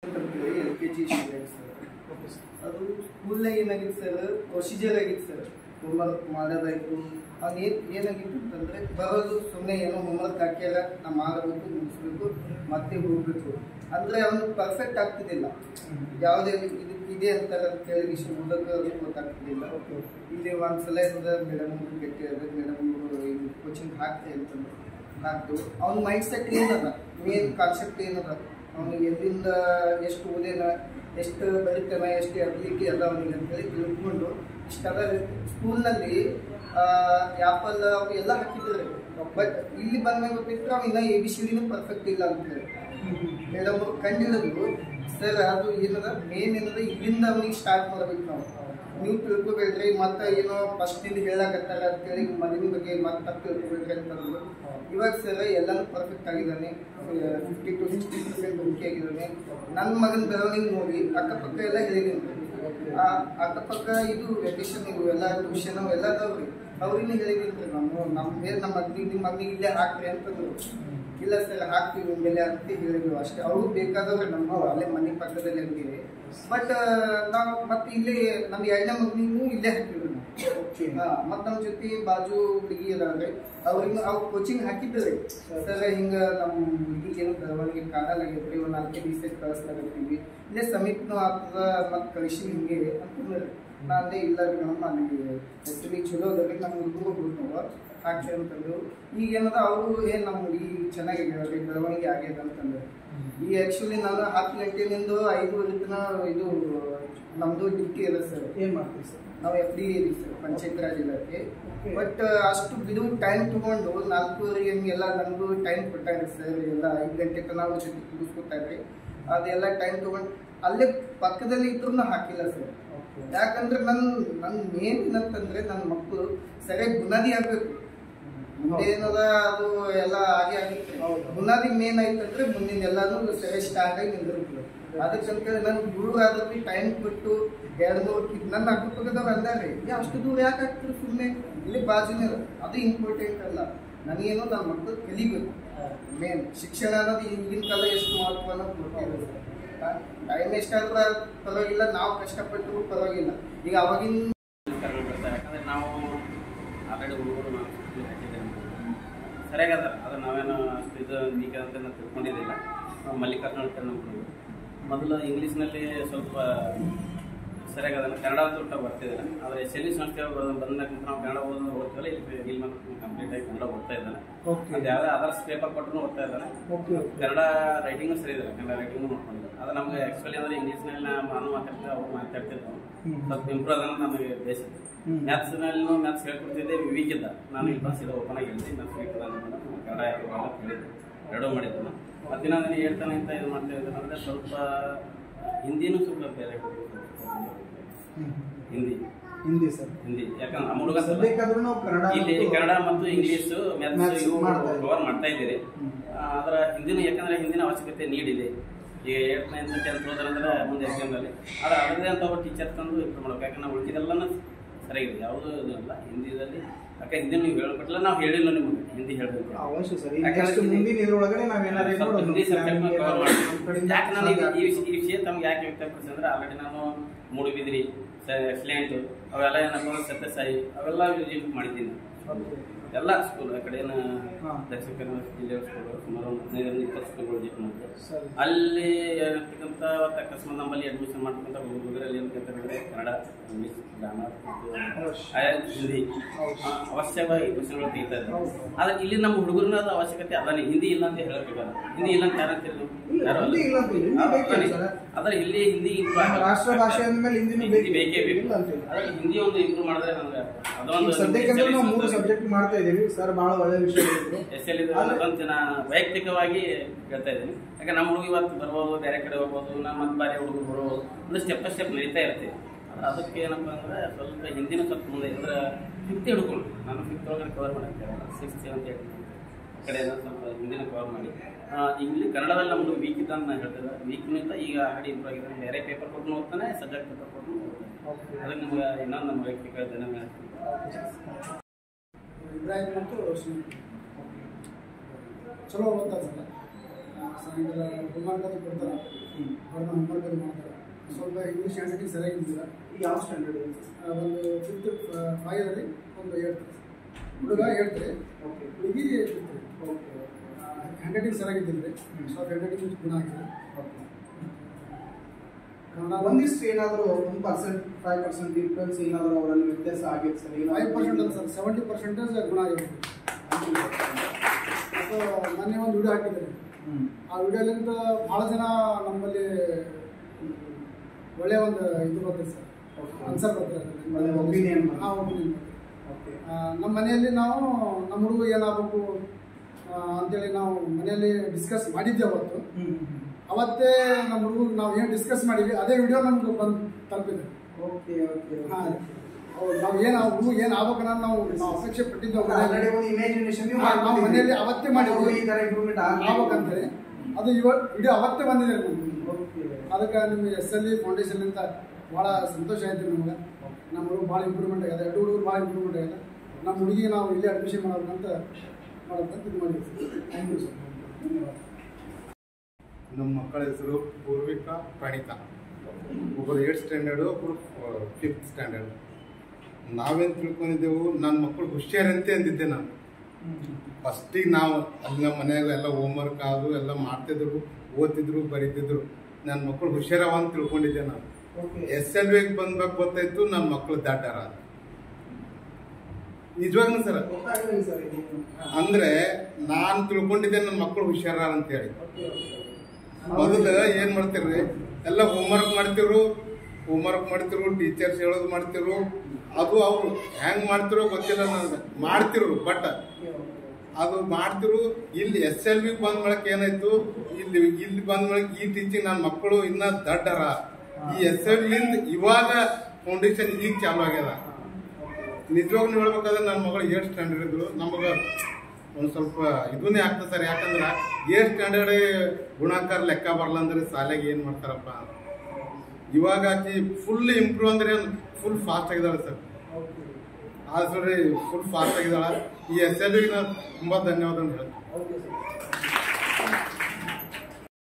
L K G student sir ಅದು ಸ್ಕೂಲ್ನಾಗ ಏನಾಗಿತ್ತು ಸರ್ ಪ್ರೊಸೀಜರ್ ಆಗಿತ್ತು ಸರ್ ಹೋಮ್ವರ್ಕ್ ಮಾಡೋದಾಯ್ತು ಅದು ಏನು ಏನಾಗಿತ್ತು ಅಂತಂದರೆ ಬರೋದು ಸುಮ್ಮನೆ ಏನೋ ಹೋಮ್ವರ್ಕ್ ಹಾಕ್ಯಾರ ನಾ ಮಾಡಬೇಕು ಮುಗಿಸ್ಬೇಕು ಮತ್ತೆ ಹೋಗ್ಬೇಕು ಅಂದರೆ ಅವನು ಪರ್ಫೆಕ್ಟ್ ಆಗ್ತಿದ್ದಿಲ್ಲ ಯಾವುದೇ ಇದು ಇದೆ ಅಂತಾರೆ ಅಂತ ಹೇಳಿ ಇಷ್ಟು ಓದೋಕೆ ಗೊತ್ತಾಗ್ತಿದ್ದಿಲ್ಲ ಇಲ್ಲಿ ಒಂದ್ಸಲ ಏನದ ಮೇಡಮ್ ಭೇಟಿ ಮೇಡಮ್ ಇದು ಕೋಚಿಂಗ್ ಹಾಕ್ತೆ ಅಂತಂದ್ರೆ ಹಾಕ್ತು ಅವ್ನ ಮೈಂಡ್ ಸೆಟ್ ಏನದ ಮೇನ್ ಕಾನ್ಸೆಪ್ಟ್ ಏನದ ಅವನು ಎಲ್ಲಿಂದ ಎಷ್ಟು ಓದೇನ ಎಷ್ಟು ಬರೀತಾನ ಎಷ್ಟು ಅಬಿಲಿಟಿ ಅದ ಅವನಿಗೆ ಅಂತೇಳಿ ತಿಳ್ಕೊಂಡು ಇಷ್ಟೆಲ್ಲ ಸ್ಕೂಲ್ನಲ್ಲಿ ಆ್ಯಪಲ್ ಅವು ಎಲ್ಲ ಹಾಕಿದ್ದಾರೆ ಬಟ್ ಇಲ್ಲಿ ಬಂದ್ಮೇಲೆ ಗೊತ್ತಿತ್ತು ಅವ ಇನ್ನ ಎ ಬಿ ಸಿ ಡಿನೂ ಪರ್ಫೆಕ್ಟ್ ಇಲ್ಲ ಅಂತ ಹೇಳಿ ಮೇಡಮ್ ಅವ್ರು ಕಂಡಿಡಿದ್ರು ಸರ್ ಅದು ಏನದ ಮೇನ್ ಏನದ ಇಲ್ಲಿಂದ ಅವನಿಗೆ ಸ್ಟಾರ್ಟ್ ಮಾಡ್ಬೇಕು ನಾವು ನೀವು ತಿಳ್ಕೊಬೇಡ್ರಿ ಮತ್ತೆ ಏನೋ ಫಸ್ಟಿಂದ ಹೇಳಕತ್ತಾರ ಅಂತೇಳಿ ಮದುವೆ ಬಗ್ಗೆ ಮತ್ತೆ ತಪ್ಪು ತಿಳ್ಕೊಬೇಡ್ರಿ ಅಂತಂದ್ರು ಇವಾಗ ಸರ್ ಎಲ್ಲಾನು ಪರ್ಫೆಕ್ಟ್ ಆಗಿದ್ದಾನೆ fifty to sixty percent okay ಆಗಿದ್ದಾನೆ ನನ್ನ ಮಗನ ಬೆಳವಣಿಗೆ ನೋಡಿ ಅಕ್ಕಪಕ್ಕ ಎಲ್ಲ ಹೇಳಿದ್ದೀನಿ ಆ ಅಕ್ಕಪಕ್ಕ ಇದು ವೆಕೇಶನ್ ಇವು ಎಲ್ಲ ಟ್ಯೂಷನ್ ಎಲ್ಲ ಅದಾವ್ರಿ ಅವ್ರಿಗೆ ಹೇಳಿದ್ದೀನಿ ನಮ್ಮ ನಮ್ಮ ಮೇಲೆ ನಮ್ಮ ಮಗನಿಗೆ ನಿಮ್ಮ ಮಗನಿಗೆ ಇಲ್ಲೇ ಹಾಕ್ರಿ ಅಂತಂದ್ರು ಇಲ್ಲ ಸರ್ ಹಾಕ್ತೀವಿ ಮೇಲೆ ಅಂತ ಹೇಳಿದ್ವಿ ಅಷ್ಟೇ ಅವ್ರು ಬೇಕಾದವ್ರೆ ನಮ್ಮ ಅಲ್ಲೇ ಮನೆ ಪಕ್ಕದಲ್ಲಿ ಅಂಗಡಿ ಬಟ್ ನಾವು ಮತ್ತೆ ಇಲ್ಲೇ ನಮ್ಮ ಎರಡನೇ ಮಗನಿಗೂ ಇಲ್ಲೇ ಹಾಕಿದ್ವಿ ನಾವು ಮತ್ತೆ ನಮ್ಮ ಜೊತೆ ಬಾಜು ಹುಡುಗಿ ಇದಾವೆ ಅವ್ರಿಗೆ ಅವ್ರು ಕೋಚಿಂಗ್ ಹಾಕಿದ್ರಿ ಸರ್ ಹಿಂಗ ನಮ್ಮ ಹುಡುಗಿಗೆ ಏನು ಬೆಳವಣಿಗೆ ಕಾಣಲಾಗಿದ್ರಿ ಒಂದು ನಾಲ್ಕೈದು ದಿವಸ ಕಳಿಸ್ಲಾಗತ್ತೀವಿ ಇಲ್ಲೇ ಸಮೀಪನೂ ಆಗ್ತದ ಮತ್ತೆ ಕಳಿಸಿ ಹಿಂಗೆ ಅಂತಂದ್ರೆ ನಾನೇ ಇಲ್ಲ ರೀ ಮೇಡಮ್ ಅಲ್ಲಿ ಆ್ಯಕ್ಚುಲಿ ಚಲೋ ಅದ ನಮ್ಮ ಹುಡುಗರು ಹೋಗ್ತಾವ ಹಾಕಿ ಅಂತಂದು ಈಗ ಏನದ ಅವರು ಏನು ನಮ್ಮ ಹುಡುಗಿ ಚೆನ್ನಾಗಿ ರೀ ಬೆಳವಣಿಗೆ ಆಗ್ಯದ ಅಂತಂದ್ರೆ ಈ ಆ್ಯಕ್ಚುಲಿ ನಾನು ಹತ್ತು ಗಂಟೆನಿಂದ ಐದುವರೆ ತನಕ ಇದು ನಮ್ಮದು ಡ್ಯೂಟಿ ಇದೆ ಸರ್ ಏನ್ ಮಾಡ್ತೀವಿ ಸರ್ ನಾವು ಎಫ್ ಡಿ ಇದೀವಿ ಸರ್ ಪಂಚಾಯತ್ ರಾಜ್ ಇಲಾಖೆ Okay. ಬಟ್ ಅಷ್ಟು ಬಿಡು ಟೈಮ್ ತಗೊಂಡು ನಾಲ್ಕೂವರೆಗೆ ಹಂಗೆಲ್ಲ ನನಗೂ ಟೈಮ್ ಕೊಟ್ಟಾರೆ ಸರ್ ಎಲ್ಲ ಐದು ಗಂಟೆ ತನಕ ನಾವು ಜೊತೆ ಕುಡಿಸ್ಕೊತಾರೆ ಅದೆಲ್ಲ ಟೈಮ್ ತಗೊಂಡು ಅಲ್ಲೇ ಪಕ್ಕದಲ್ಲಿ ಇದ್ರೂ ಹಾಕಿಲ್ಲ ಸರ್ ಯಾಕಂದ್ರೆ ನನ್ನ ನನ್ನ ಮೇನ್ ಏನಂತಂದ್ರೆ ನನ್ನ ಮಕ್ಕಳು ಸರಿಯಾಗಿ ಬುನಾದಿ ಆಗ್ಬೇಕು ಮುಂದೆ ಏನದ ಅದು ಎಲ್ಲ ಹಾಗೆ ಆಗುತ್ತೆ ಹೌದು. ಬುನಾದಿ ಮೇನ್ ಆಯ್ತಂದ್ರೆ ಮುಂದಿನ ಎಲ್ಲಾನು ಸರಿಯಾಗಿ ಸ್ಟಾರ್ಟ್ ಆಗಿ ನಿಂದಿರುತ್ತೆ ಅದಕ್ಕಂತ ನನ್ಗೆ ದೂರ ಆದ್ರೂ ಟೈಮ್ ಕೊಟ್ಟು ಎರಡು ಮೂರು ಕಿ- ನನ್ನ ಅಕ್ಕಪಕ್ಕದವ್ರು ಅಂದಾರೆ ಏ ಅಷ್ಟು ದೂರ ಯಾಕೆ ಆಗ್ತಾರೆ ಸುಮ್ಮನೆ ಇಲ್ಲಿ ಬಾಜುನೇ ಇರೋದು. ಅದು ಇಂಪಾರ್ಟೆಂಟ್ ಅಲ್ಲ ನನಗೇನೋ ನನ್ನ ಮಕ್ಕಳು ಕಲಿಬೇಕು ಮೇನ್ ಶಿಕ್ಷಣ ಅನ್ನೋದು ಈಗಿನ ಕಾಲ ಎಷ್ಟು ಮಹತ್ವ ಅನ್ನೋದು ಗೊತ್ತಿದೆ ಟೈಮ್ ಎಷ್ಟಾದ್ರೂ ಪರವಾಗಿಲ್ಲ ನಾವು ಕಷ್ಟಪಟ್ಟರು ಪರವಾಗಿಲ್ಲ ಈಗ ಅವಾಗಿನ ಕರ್ಕೊಂಡು ಬರ್ತಾರೆ ಯಾಕಂದ್ರೆ ನಾವು ಆಲ್ರೆಡಿ ಹುಡುಗರು ನಾವು ಸುತ್ತಲೂ ಹಾಕಿದ್ದೇವೆ ಸರಿಯಾಗದ ಅದು ನಾವೇನು ಅಷ್ಟು ಇದು ವೀಕ್ ಅಂತ ನಾವು ತಿಳ್ಕೊಂಡಿದ್ದಿಲ್ಲ ನಾವು ಮಲ್ಲಿಕಾರ್ಜುನ ಅಂತ ನಮ್ಮ ಹುಡುಗರು ಮೊದಲು ಇಂಗ್ಲೀಷ್ನಲ್ಲಿ ಸ್ವಲ್ಪ ಸರಿಯಾಗದ ಕನ್ನಡ ಅಂತ ಬರ್ತಿದ್ದಾನೆ ಆದರೆ ಎಸ್ ಎಲ್ ಇ ಸಂಸ್ಥೆ ಬಂದಾಗ ನಾವು ಕನ್ನಡ ಓದೋದು ಓದ್ತೀವಲ್ಲ ಇಲ್ಲಿ ಇಲ್ಲಿ ಮಾತ್ರ ಕಂಪ್ಲೀಟ್ ಆಗಿ ಕನ್ನಡ ಓದ್ತಾ ಇದ್ದಾನೆ ಓಕೆ ಅದು ಯಾವುದೇ ಅದರ್ಸ್ ಪೇಪರ್ ಕೊಟ್ಟರು ಓದ್ತಾ ಇದ್ದಾನೆ ಓಕೆ ಕನ್ನಡ ರೈಟಿಂಗು ಸರಿ ಇದೆ ಕನ್ನಡ ರೈಟಿಂಗು ನೋಡ್ಕೊಂಡಿದ್ದೆ ಅದು ನಮಗೆ ಆ್ಯಕ್ಚುಲಿ ಅಂದ್ರೆ ಇಂಗ್ಲೀಷ್ನಲ್ಲಿ ನಾನು ಮಾತಾಡ್ತಿದ್ದೆ ಅವ್ರು ಮಾತಾಡ್ತಿದ್ದೆವು ಹ್ಮ್. ಸ್ವಲ್ಪ ಇಂಪ್ರೂವ್ ಅದ ನಮಗೆ ಬೇಸ್ ಹ್ಮ್. ಮ್ಯಾಥ್ಸ್ನಲ್ಲಿ ಮ್ಯಾಥ್ಸ್ ಹೇಳ್ಕೊಡ್ತಿದ್ದೆ ವೀಕ್ ಇದ್ದ ನಾನು ಇಲ್ಲಿ ಬಂದು ಸೀದಾ ಓಪನ್ ಆಗಿ ಹೇಳ್ತೀನಿ ಮ್ಯಾಥ್ಸ್ ವೀಕ್ ಇದ್ದ ಅಂತ ಕನ್ನಡ ಯಾಕೆ ಬರಲ್ಲ ಅಂತ ಹೇಳಿದ್ದೆ ಎರಡೂ ಮಾಡಿದ್ದೆ ನಾನು ಮತ್ತೆ ನಾನು ಹೇಳ್ತಾನೆ ಅಂತ ಇದು ಮಾಡ್ತಾ ಇದ್ದೆ ಅಂದರೆ ಸ್ವಲ್ಪ ಹಿಂದಿನೂ ಸ್ವಲ್ಪ ಬೇರೆ ಹ್ಮ್. ಹಿಂದಿ ಹಿಂದಿ ಸರ್ ಹಿಂದಿ ಯಾಕಂದ್ರೆ ನಮ್ಮ ಹುಡುಗ ಸ್ವಲ್ಪ- ಸದ್ಯಕ್ಕಾದ್ರೂ ನಾವು ಕನ್ನಡ ಇಲ್ಲಿ ಮತ್ತು ಕನ್ನಡ ಮತ್ತು ಇಂಗ್ಲಿಷ್ Maths ಮ್ಯಾಥ್ಸ್ ಇವು ಮಾಡ್ತಾ ಇದ್ದೀವಿ. ಕವರ್ ಮಾಡ್ತಾ ಇದ್ದೀರಿ ಹ್ಮ್. ಅದರ ಹಿಂದಿನ ಯಾಕಂದ್ರೆ ಹಿಂದಿನ ಅವಶ್ಯಕತೆ ನೀಡಿದೆ ಈಗ ಏಟ್ ನೈನ್ತ್ ಟೆಂತ್ ಹೋದ್ರಂದ್ರೆ ಮುಂದೆ ಎಕ್ಸಾಮ್ನಲ್ಲಿ ಆದ್ರೆ ಅದರದೇ ಅಂತ ಒಬ್ಬ ಟೀಚರ್ ತಂದು ಇಂಪ್ರೂವ್ ಮಾಡ್ಬೇಕು ಯಾಕಂದ್ರೆ ನಾವು ಉಳಿದಿದ್ದೆಲ್ಲನೂ ಸರಿಯಾಗಿದೆ ಯಾವುದೂ ಇದು ಇಲ್ಲ ಹಿಂದಿದಲ್ಲಿ ಯಾಕೆ ಹಿಂದಿ ನೀವು ಹೇಳ್ಕೊಟ್ಟಿಲ್ಲ ನಾವು ಹೇಳಿಲ್ಲ ನಿಮಗೆ ಹಿಂದಿ ಹೇಳಬೇಕು ಅವಶ್ಯ ಸರ್ ಈಗ ಯಾಕಂದ್ರೆ next ಹಿಂದಿ- ಮುಂದಿನ ಇದ್ರೊಳಗಡೆ ನಾವೇನಾದ್ರು ಸ್ವಲ್ಪ ಒಂದು ಹಿಂದಿ plan ಸಬ್ಜೆಕ್ಟ್ ಕವರ್ ಏನಾದ್ರು ಮಾಡಿ ನಮ್ಮ ಕಡೆಯಿಂದ ಯಾಕೆ ನಾನು ಈಗ ಈ ಸಾಧ್ಯ ವಿಷಯ- ಈ ವಿಷಯ ತಮ್ಗೆ ಯಾಕೆ ವ್ಯಕ್ತಪಡಿಸಿದೆ ಅಂದ್ರೆ ಆಲ್ರೆಡಿ ನಾನು ಮೂಡುಬಿದ್ರಿ ಎಕ್ಸಲೆಂಟ್ ಅವೆಲ್ಲ ಏನಪ್ಪ ಸತ್ಯಸಾಯಿ ಅವೆಲ್ಲ ವಿಸಿಟ್ ಮಾಡಿದ್ದೀನಿ Okay. ಎಲ್ಲ ಸ್ಕೂಲ್ ಆ ಕಡೆ ಹಾ. ದಕ್ಷಿಣ ಕನ್ನಡ ಜಿಲ್ಲೆಯ ಸ್ಕೂಲ್ ಸುಮಾರು ಒಂದು ಹದಿನೈದರಿಂದ ಇಪ್ಪತ್ತು ಸ್ಕೂಲ್ಗಳು ವಿಸಿಟ್ ಮಾಡಿದೆ ಸರಿ ಅಲ್ಲಿ ಇರ್ತಕ್ಕಂಥ ಮತ್ತು ಅಕಸ್ಮಾತ್ ನಮ್ಮಲ್ಲಿ ಅಡ್ಮಿಷನ್ ಮಾಡ್ತಕ್ಕಂಥ ಹುಡುಗರಲ್ಲಿ ಏನಂತಂದ್ರೆ ಕನ್ನಡ ಇಂಗ್ಲೀಷ್ ಗ್ರಾಮರ್ ಅವಶ್ಯ. ಆಯಾ ಹಿಂದಿ ಹೌದು. ಆ, ಅವಶ್ಯವಾಗಿ ಕ್ವಶನ್ಗಳು ತೆಗಿತಾ ಇದ್ದಾರೆ ಹೌದು. ಆದ್ರೆ ಇಲ್ಲಿ ನಮ್ಮ ಹುಡುಗರನ್ನ ಅದು ಅವಶ್ಯಕತೆ ಅದಾನೆ ಹಿಂದಿ ಇಲ್ಲ ಅಂತ ಹೇಳಬೇಕಲ್ಲ ಹಿಂದಿ ಇಲ್ಲ ಅಂತ ಯಾರು ಅಂತೀರಿ ನೀವು? ಇಲ್ಲ, ಯಾರು ಅಲ್ಲ. ಹಿಂದಿ ಇಲ್ಲ ಅಂತೀವಿ. ಹಿಂದಿ ಹೌದು, ಬೇಕೇ ಅದೇ. ಸರ್. ಆದ್ರೆ ಇಲ್ಲಿ ಹಿಂದಿ improve ನಮ್ಮ ಆಗಲ್ಲ. ರಾಷ್ಟ್ರ ಭಾಷೆ ಅಂದ್ಮೇಲೆ ಹಿಂದಿನೂ ಹಿಂದಿ ಬೇಕು. ಬೇಕೇ ಬೇಕು ಇಲ್ಲ ಅಂತೀವಿ. ಅದ್ರಲ್ಲಿ ಹಿಂದಿ ಒಂದು ಇಂಪ್ರೂವ್ ಮಾಡಿದ್ರೆ ನಮ್ಗೆ ಅದೊಂದು ಈಗ ಸದ್ಯಕ್ಕೆ ನಾವು ಮೂರು ಸಬ್ಜೆಕ್ಟ್ ಮಾಡ್ತಾ ಇದೀವಿ ಸರ್ ಬಹಳ ಒಳ್ಳೆ ವಿಷಯ ಹೇಳಿದ್ರು ಎಸ್ ಎಲ್ ಇದು ಅದಂತ ನಾನು ವೈಯಕ್ತಿಕವಾಗಿ ಹೇಳ್ತಾ ಇದ್ದೀನಿ ಯಾಕೆ ನಮ್ಮ ಹುಡುಗ ಇವತ್ತು ಬರ್ಬೋದು ಬೇರೆ ಕಡೆ ಹೋಗ್ಬೋದು ನಮ್ಮ ಮತ್ತೆ ಬಾರಿ ಹುಡುಗರು ಬರ್ಬೋದು ಒಂದು ಸ್ಟೆಪ್ ಬೈ ಸ್ಟೆಪ್ ನಡೀತಾ ಇರ್ತೀವಿ ಆದ್ರೆ ಅದಕ್ಕೆ ಏನಪ್ಪ ಅಂದ್ರೆ ಸ್ವಲ್ಪ ಹಿಂದಿನ ಸ್ವಲ್ಪ ಮುಂದೆ ಅಂದ್ರೆ ಫಿಫ್ತ್ ಹಿಡ್ಕೊಂಡು ನಾನು ಫಿಫ್ತ್ ಒಳಗಡೆ ಕವರ್ ಮಾಡಕ್ಕೆ ಸಿಕ್ಸ್ ಸೆವೆಂತ್ ಏಟ್ ಕಡೆ ಎಲ್ಲ ಸ್ವಲ್ಪ ಹಿಂದಿನ ಕವರ್ ಮಾಡಿ ಇಂಗ್ಲೀಷ್ ಕನ್ನಡದಲ್ಲಿ ನಮ್ಮ ಹುಡುಗ ವೀಕ್ ಇದ್ದ ಅಂತ ನಾನು ಹೇಳ್ತಿದ್ದೆ ವೀಕ್ನಿಂದ ಈಗ ಆಲ್ರೆಡಿ ಇಂಪ್ರೂವ್ ಆಗಿದ್ದಾನೆ ಬೇರೆ ಪೇಪರ್ ಕೊಟ್ಟು ಓದ್ತಾನೆ ಸಬ್ಜೆಕ್ಟ್ ಪೇಪರ್ ಕೊಟ್ಟು ಓದ್ತಾನೆ ಓಕೆ ಅದಕ್ಕೆ ನಿಮ್ಗೆ ಇನ್ನೊಂದು ನಮ್ಮ ವೈಯಕ್ತಿಕ ಧನ್ಯವಾದ ಹೇಳ್ತೀನಿ ಇಬ್ರಾಹಿಂ ಮತ್ತು ರೋಷಿನಿ ಚಲೋ ಓದ್ತಾರೆ ಸರ್ ಸಾಯಂಕಾಲ ಹೋಮ್ವರ್ಕ್ ಅದು ಕೊಡ್ತಾರೆ ಅವ್ರನ್ನ ಸ್ವಲ್ಪ ಇಂಗ್ಲೀಷ್ ಹ್ಯಾಂಡ್ ರೈಟಿಂಗ್ ಸರಿಯಾಗಿದ್ದಿಲ್ಲ ಈಗ ಯಾವ ಸ್ಟ್ಯಾಂಡರ್ಡ್ ಇದೆ ಆ, ಒಂದು ಫಿಫ್ತ್ ಫೈವಲ್ಲಿ ಒಂದು ಏಳ್ತು ಹುಡುಗ ಹೇಳ್ತಾರೆ ಓಕೆ ಹುಡುಗಿ ಫಿಫ್ತ್ ಓಕೆ ಹ್ಯಾಂಡ್ ರೈಟಿಂಗ್ ಸರಿಯಾಗಿದ್ದಿಲ್ಲ ರೀ ಸ್ವಲ್ಪ ಹ್ಯಾಂಡ್ ರೈಟಿಂಗ್ ಗುಣ ಆಗಿದೆ ಓಕೆ ಕನ್ನಡ ಒಂದಿಷ್ಟು ಏನಾದರೂ ಒಂದು ಪರ್ಸೆಂಟ್ ಫೈವ್ ಪರ್ಸೆಂಟ್ ಡಿಫ್ರೆನ್ಸ್ ಏನಾದರೂ ಅವರಲ್ಲಿ ವ್ಯತ್ಯಾಸ ಆಗಿತ್ತು ಸರ್ ಫೈವ್ ಪರ್ಸೆಂಟ್ ಅಲ್ಲ ಸರ್ ಸೆವೆಂಟಿ ಪರ್ಸೆಂಟೇಜ್ ಗುಣ ಆಗಿದೆ ಮತ್ತು ಮೊನ್ನೆ ಒಂದು ವಿಡಿಯೋ ಹಾಕಿದ್ದಾರೆ ಹ್ಮ್ ಆ ವಿಡಿಯೋಲಿಂದ ಭಾಳ ಜನ ನಮ್ಮಲ್ಲಿ ಒಳ್ಳೆಯ ಒಂದು ಇದು ಬರ್ತದೆ ಸರ್ Okay. ಆನ್ಸರ್ ಬರ್ತದೆ ಒಳ್ಳೆ opinion. ಹಾಂ ಒಪಿನಿಯನ್ ಓಕೆ ನಮ್ಮ ಮನೆಯಲ್ಲಿ ನಾವು ನಮ್ಮ ಹುಡುಗ ಏನಾಗಬೇಕು ಆ, ಅಂತೇಳಿ ನಾವು ಮನೆಯಲ್ಲಿ ಡಿಸ್ಕಸ್ ಮಾಡಿದ್ದೆ ಅವತ್ತು ಹ್ಮ್ ಅವತ್ತೇ ನಮ್ಮ ಹುಡುಗ ನಾವು ಏನು ಡಿಸ್ಕಸ್ ಮಾಡಿದ್ವಿ ಅದೇ ವಿಡಿಯೋ ನಮ್ಗೆ ಬಂದು ತಲುಪಿದೆ ಓಕೆ ಓಕೆ ಹಾಂ ನಾವು ಏನು ಆ ಹುಡುಗ ಏನು ಆಗ್ಬೇಕನ್ನ ನಾವು ನಾವು ಅಪೇಕ್ಷೆ ಪಟ್ಟಿದ್ದೆವು ಆಲ್ರೆಡಿ ಮನೆಯಲ್ಲಿ. ಒಂದು ಇಮ್ಯಾಜಿನೇಷನ್ ಹಾ, ನಾವು ಮನೆಯಲ್ಲಿ ಅವತ್ತೇ ಮಾಡಿದ್ವಿ. ಈ ತರ ಇಂಪ್ರೂವ್ಮೆಂಟ್ ಆಗ್ಬೇಕಂತೇಳಿ ಅದು ಇವಾಗ ವಿಡಿಯೋ ಅವತ್ತೇ ಬಂದಿದೆ ನಮ್ಗೆ ಓಕೆ ಅದಕ್ಕೆ ನಿಮಗೆ ಎಸ್ ಎಲ್ ಇ ಫೌಂಡೇಶನ್ ಅಂತ ಭಾಳ ಸಂತೋಷ ಆಯ್ತು ನಮ್ಗೆ ನಮ್ಮ ಹುಡುಗ ಭಾಳ ಇಂಪ್ರೂವ್ಮೆಂಟ್ ಆಗಿದೆ ಎರಡು ಹುಡುಗರು ಭಾಳ ಇಂಪ್ರೂವ್ಮೆಂಟ್ ಆಗಿದೆ ನಮ್ಮ ಹುಡುಗಿ ನಾವು ಇಲ್ಲೇ ಅಡ್ಮಿಷನ್ ಮಾಡ್ಬೇಕಂತ ಮಾಡಬೇಕಂತ ಇದು ಮಾಡಿದ್ವಿ ಥ್ಯಾಂಕ್ ಯು ಸರ್ ಧನ್ಯವಾದ ನಮ್ಮ ಮಕ್ಕಳ ಹೆಸರು ಪೂರ್ವಿಕಾ ಪ್ರಣೀತಾ ಒಬ್ಬರು ಏಟ್ ಸ್ಟ್ಯಾಂಡರ್ಡು ಒಬ್ಬರು ಫಿಫ್ತ್ ಸ್ಟ್ಯಾಂಡರ್ಡ್ ನಾವೇನು ತಿಳ್ಕೊಂಡಿದ್ದೆವು ನನ್ನ ಮಕ್ಕಳು ಹುಷಾರಂತೆ ಅಂದಿದ್ದೆ ನಾನು ಫಸ್ಟಿಗೆ ನಾವು ಅಲ್ಲಿ ನಮ್ಮ ಮನ್ಯಾಗ ಎಲ್ಲ ಹೋಮ್ವರ್ಕ್ ಅದು ಎಲ್ಲ ಮಾಡ್ತಿದ್ರು ಓದ್ತಿದ್ರು ಬರೀತಿದ್ರು ನನ್ನ ಮಕ್ಕಳು ಹುಷಾರವ ಅಂತ ತಿಳ್ಕೊಂಡಿದ್ದೆ ನಾನು ಓಕೆ ಎಸ್ ಎಲ್ ವಿಗೆ ಬಂದ್ಬೇಕು ಗೊತ್ತಾಯ್ತು ನನ್ನ ಮಕ್ಕಳು ದಡ್ಡಾರ ನಿಜವಾಗ್ಲೂ ಸರ್ ಗೊತ್ತಾಗಲಿಲ್ಲ ಸರ್ ಇದು ಅಂದ್ರೆ ನಾನು ತಿಳ್ಕೊಂಡಿದ್ದೆ ನನ್ನ ಮಕ್ಕಳು ಹುಷಾರ ಅಂತೇಳಿ ಓಕೆ ಮೊದಲು ಏನ್ ಮಾಡ್ತಿರ್ರಿ ಎಲ್ಲ ಹೋಮ್ವರ್ಕ್ ಮಾಡ್ತಿರು ಹೋಮ್ವರ್ಕ್ ಮಾಡ್ತಿರು ಟೀಚರ್ಸ್ ಹೇಳೋದು ಮಾಡ್ತಿರು ಅದು ಅವ್ರು ಹೆಂಗ್ ಮಾಡ್ತಿರೋ ಗೊತ್ತಿಲ್ಲ ನನಗೆ ಮಾಡ್ತಿರು ಬಟ್ ಅದು ಮಾಡ್ತಿರು ಇಲ್ಲಿ ಎಸ್ ಎಲ್ ವಿ ಬಂದ ಬಳಕ ಏನಾಯ್ತು ಇಲ್ಲಿ ಇಲ್ಲಿ ಬಂದ ಬಳಕ ಈ ಟೀಚಿಂಗ್ ನನ್ನ ಮಕ್ಕಳು ಇನ್ನ ದಡ್ಡರ ಈ ಎಸ್ ಎಲ್ ಲಿಂದ ಇವಾಗ ಫೌಂಡೇಶನ್ ಈಗ ಚಾಲು ಆಗ್ಯದ ನಿಜವಾಗ್ಲೂ ಹೇಳ್ಬೇಕಾದ್ರೆ ನನ್ನ ಮಗಳು ಏಟ್ ಸ್ಟ್ಯಾಂಡರ್ಡ್ ಇದ್ರು ನಮಗ ಒಂದ್ ಸ್ವಲ್ಪ ಇದನ್ನೇ ಆಗ್ತದೆ ಸರ್ ಯಾಕಂದ್ರ ಏಟ್ ಸ್ಟ್ಯಾಂಡರ್ಡ್ ಗುಣಾಕಾರ ಲೆಕ್ಕ ಬರಲ್ಲ ಅಂದ್ರೆ ಶಾಲೆಗೆ ಏನ್ ಮಾಡ್ತಾರಪ್ಪ ಇವಾಗ ಆಕಿ ಫುಲ್ ಇಂಪ್ರೂವ್ ಅಂದ್ರೆ ಫುಲ್ ಫಾಸ್ಟ್ ಆಗಿದಾಳೆ ಸರ್ ಆದ್ರೆ ಫುಲ್ ಫಾಸ್ಟ್ ಆಗಿದಾಳ ಈ ಎಸ್ ಎಲ್ ತುಂಬಾ ಧನ್ಯವಾದ ಹೇಳ್ತೀನಿ ಓಕೆ ಸರ್